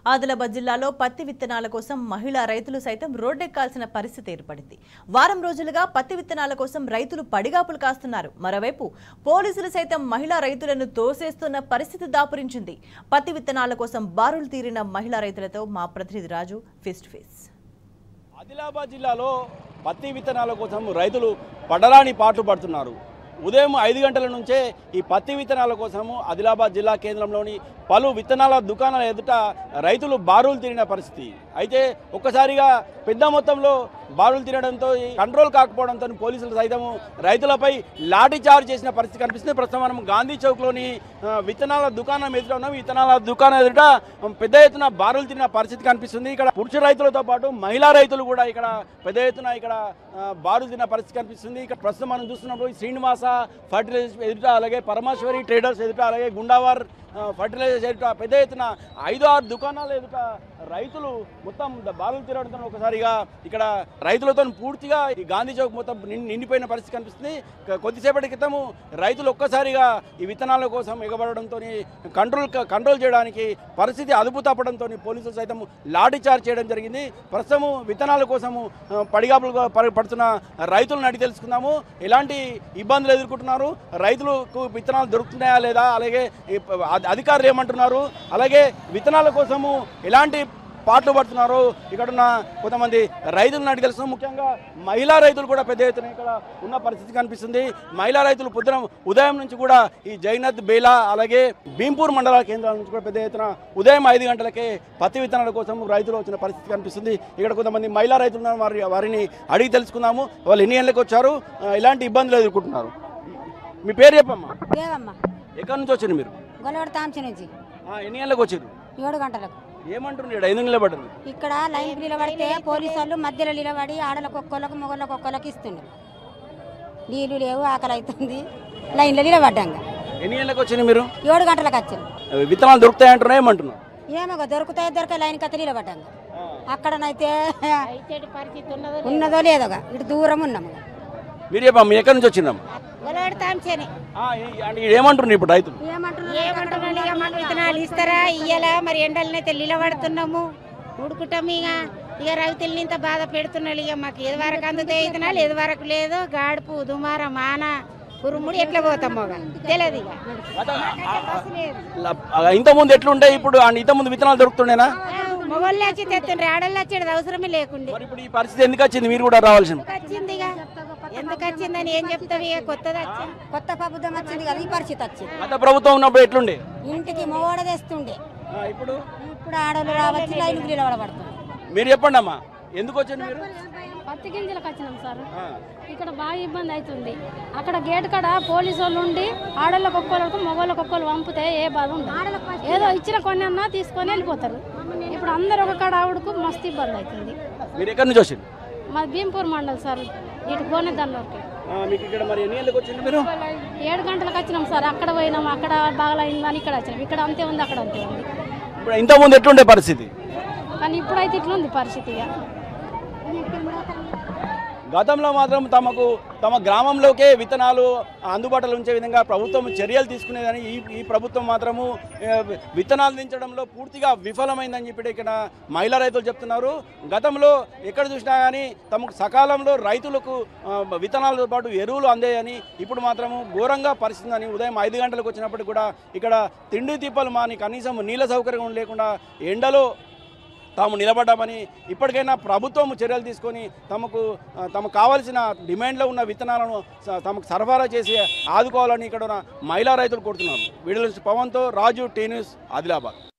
ఆదిలాబాద్ జిల్లాలో పత్తి విత్తనాల కోసం మహిళా రైతులు సైతం రోడ్డెక్కాల్సిన పరిస్థితి ఏర్పడింది వారం రోజులుగా పత్తి విత్తనాల కోసం రైతులు పడిగాపులు కాస్తున్నారు మరోవైపు పోలీసులు సైతం మహిళా రైతులను తోసేస్తున్న పరిస్థితి దాపురించింది పత్తి విత్తనాల కోసం బారులు తీరిన మహిళా రైతులతో మా ప్రతినిధి Raju face to face Adilabad జిల్లాలో పత్తి విత్తనాల కోసం రైతులు పడరాని పాటలు పడుతున్నారు ఉదయం ఐదు గంటల నుంచే ఈ పత్తి విత్తనాల కోసము ఆదిలాబాద్ జిల్లా కేంద్రంలోని పలు విత్తనాల దుకాణాల ఎదుట రైతులు బారులు తిరిగిన పరిస్థితి అయితే ఒక్కసారిగా పెద్ద మొత్తంలో బారులు తిరగడంతో ఈ కంట్రోల్ కాకపోవడంతో పోలీసులు సైతము రైతులపై లాఠీ చార్జ్ చేసిన పరిస్థితి కనిపిస్తుంది ప్రస్తుతం మనం గాంధీ చౌక్లోని ఆ, విత్తనాల దుకాణం ఎదుట ఉన్నాం ఈ విత్తనాల దుకాణం ఎదుట పెద్ద ఎత్తున బారులు తిరిగిన పరిస్థితి కనిపిస్తుంది ఇక్కడ పురుష రైతులతో పాటు మహిళా రైతులు కూడా ఇక్కడ పెద్ద ఎత్తున ఇక్కడ ఆ, బారులు తిరిగిన పరిస్థితి కనిపిస్తుంది ఇక్కడ ప్రస్తుతం మనం చూస్తున్నప్పుడు ఈ శ్రీనివాస ఫర్టిలైజర్స్ ఎదుట అలాగే పరమేశ్వరి ట్రేడర్స్ ఎదుట అలాగే గుండావార్ ఆ, ఫర్టిలైజర్స్ ఎదుట పెద్ద ఎత్తున ఐదు ఆరు దుకాణాల ఎదుట రైతులు మొత్తం ద- బారులు తిరగడంతో ఒకసారిగా ఇక్కడ రైతులతో పూర్తిగా ఈ గాంధీ చౌక్ మొత్తం నిండి- నిండిపోయిన పరిస్థితి కనిపిస్తుంది క- కొద్దిసేపటి క్రితము రైతులు ఒక్కసారిగా ఈ విత్తనాల కోసం ఎగబడడంతో కంట్రోల్ క- కంట్రోల్ చేయడానికి పరిస్థితి అదుపు తప్పడంతో పోలీసులు సైతం లాఠీ చార్జ్ చేయడం జరిగింది ప్రస్తుతము విత్తనాల కోసము ఆ, పడిగాపులుగా పడి- పడుతున్న రైతులను అడిగి తెలుసుకుందాము ఎలాంటి ఇబ్బందులు ఎదుర్కొంటున్నారు రైతులకు విత్తనాలు దొరుకుతున్నాయా లేదా అలాగే ఈ ప- అధి- అధికారులు ఏమంటున్నారు అలాగే విత్తనాల కోసము ఎలాంటి పాటలు పడుతున్నారు ఇక్కడ ఉన్న కొంతమంది రైతులను అడిగి తెలుసు ముఖ్యంగా మహిళా రైతులు కూడా పెద్ద ఎత్తున ఇక్కడ ఉన్న పరిస్థితి కనిపిస్తుంది మహిళా రైతులు పొద్దున ఉదయం నుంచి కూడా ఈ జైనత్ బేలా అలాగే భీంపూర్ మండల కేంద్రాల నుంచి కూడా పెద్ద ఎత్తున ఉదయం ఐదు గంటలకే పత్తి విత్తనాల కోసం రైతులు వచ్చిన పరిస్థితి కనిపిస్తుంది ఇక్కడ కొంతమంది మహిళా రైతులు ఉన్నారు వారి వారిని అడిగి తెలుసుకుందాము వాళ్ళు ఎన్ని ఏళ్ళకి వచ్చారు ఆ, ఎలాంటి ఇబ్బందులు ఎదుర్కొంటున్నారు మీ పేరు చెప్పమ్మా లేవమ్మా ఎక్కడి నుంచి వచ్చారు మీరు గొల్లవాడ తాంచి నుంచి ఆ, ఎన్ని ఏళ్ళకి వచ్చారు ఏడు గంటలకు ఏమంటున్నారు ఇక్కడ ఎందుకు నిలబడ్డారు ఇక్కడ లైన్ నిలబడితే పోలీసు వాళ్ళు మధ్యలో నిలబడి ఆడలకు ఒక్కోళ్ళకు మొగళ్ళకు ఒక్కోళ్ళకి ఇస్తుండ్రు నీళ్ళు లేవు ఆకలి అవుతుంది లైన్లో నిలబడ్డాంగా ఎన్ని ఏళ్ళకి వచ్చింది మీరు ఏడు గంటలకు వచ్చారు విత్తనాలు దొరుకుతాయి అంటున్నా ఏమంటున్నారు ఏమో దొరుకుతాయో దొరక లైన్ కథ నిలబడ్డాంగా అక్కడనైతే ఉన్నదో లేదోగా ఇటు దూరం ఉన్నాము మీరు చెప్పమ్మా ఎక్కడి నుంచి వచ్చిందమ్మా గొలవాడు తాంచని ఆ, ఈ- అంటే ఏమంటున్నారు ఇప్పుడు రైతులు ఏమంటున్నాడు ఇక మాకు విత్తనాలు ఇస్తారా ఇయ్యాలా మరి ఎండలనైతే నిలబడుతున్నాము ఉడుకుటాం ఇక ఇక రైతుల్ని ఇంత బాధ పెడుతున్నాడు ఇక మాకు ఏది వరకు అందుతాయి విత్తనాలు ఏది వరకు లేదు గాడుపు దుమార మాన ఉరుముడు ఎట్లా పోతాం మొగ తెలియదు ఇక ల- ఇంతకుముందు ఎట్లుండే ఇప్పుడు ఆ ఇంతకుముందు విత్తనాలు దొరుకుతుండేనా మొగోళ్ళు వచ్చి తెస్తుండ్రు ఆడళ్ళు వచ్చేది అవసరమే లేకుండే మరి ఇప్పుడు ఈ పరిస్థితి ఎందుకు వచ్చింది మీరు కూడా రావాల్సింది ఎందుకు వచ్చింది ఇక ఎందుకు వచ్చిందని ఏం చెప్తావు ఇక కొత్తది వచ్చింది కొత్త ప్రభుత్వం వచ్చింది కదా ఈ పరిస్థితి వచ్చింది గత ప్రభుత్వం ఉన్నప్పుడు ఎట్లుండే ఇంటికి మొగోడ తెస్తుండే ఆ, ఇప్పుడు ఇప్పుడు ఆడవాళ్ళు రావచ్చు లైన్కి నిలబడబడుతుంది మీరు చెప్పండి అమ్మా ఎందుకు వచ్చారు మీరు పత్తి గింజలకు వచ్చినాం సార్ ఆ, ఇక్కడ బాగా ఇబ్బంది అవుతుంది అక్కడ గేట్ కాడ పోలీసు వాళ్ళు ఉండి ఆడళ్ళకి ఒక్కోళ్ళకు మగవాళ్ళకి ఒక్కళ్ళు పంపితే ఏ బాధ ఉండదు ఏదో ఇచ్చిన కొన్ని అన్నా తీసుకొని వెళ్ళిపోతారు ఇప్పుడు అందరు ఒక కాడ ఆవిడకు మస్తు ఇబ్బంది అవుతుంది మీరు ఎక్కడి నుంచి వచ్చారు మా భీంపూర్ మండల్ సార్ ఇటు గోనెదండలోకి ఆ, మీకు ఇక్కడ మరి ఎన్ని ఏళ్ళకి వచ్చింది మీరు ఏడు గంటలకు వచ్చినాం సార్ అక్కడ పోయినాం అక్కడ బాగా అయిందని ఇక్కడ వచ్చినాం ఇక్కడ అంతే ఉంది అక్కడ అంతే ఉంది ఇప్పుడు ఇంతకుముందు ఎట్లుండే పరిస్థితి కానీ ఇప్పుడైతే ఇట్లా ఉంది పరిస్థితిగా గతంలో మాత్రం తమకు తమ గ్రామంలోకే విత్తనాలు అందుబాటులో ఉంచే విధంగా ప్రభుత్వం చర్యలు తీసుకునేదని ఈ ఈ ప్రభుత్వం మాత్రము ఏ, విత్తనాలు దించడంలో పూర్తిగా విఫలమైందని చెప్పి ఇక్కడ మహిళా రైతులు చెప్తున్నారు గతంలో ఎక్కడ చూసినా కానీ తమకు సకాలంలో రైతులకు ఆ, విత్తనాలతో పాటు ఎరువులు అందేయని ఇప్పుడు మాత్రము ఘోరంగా పరిస్థితి అని ఉదయం ఐదు గంటలకు వచ్చినప్పటికి కూడా ఇక్కడ తిండి తిప్పలు మాని కనీసం నీళ్ళ సౌకర్యం లేకుండా ఎండలో తాము నిలబడ్డామని ఇప్పటికైనా ప్రభుత్వం చర్యలు తీసుకొని తమకు ఆ, తమకు కావాల్సిన డిమాండ్లో ఉన్న విత్తనాలను స- తమకు సరఫరా చేసి ఆదుకోవాలని ఇక్కడ ఉన్న మహిళా రైతులు కోరుతున్నారు వీడియో నుంచి పవన్తో రాజు టీ న్యూస్ ఆదిలాబాద్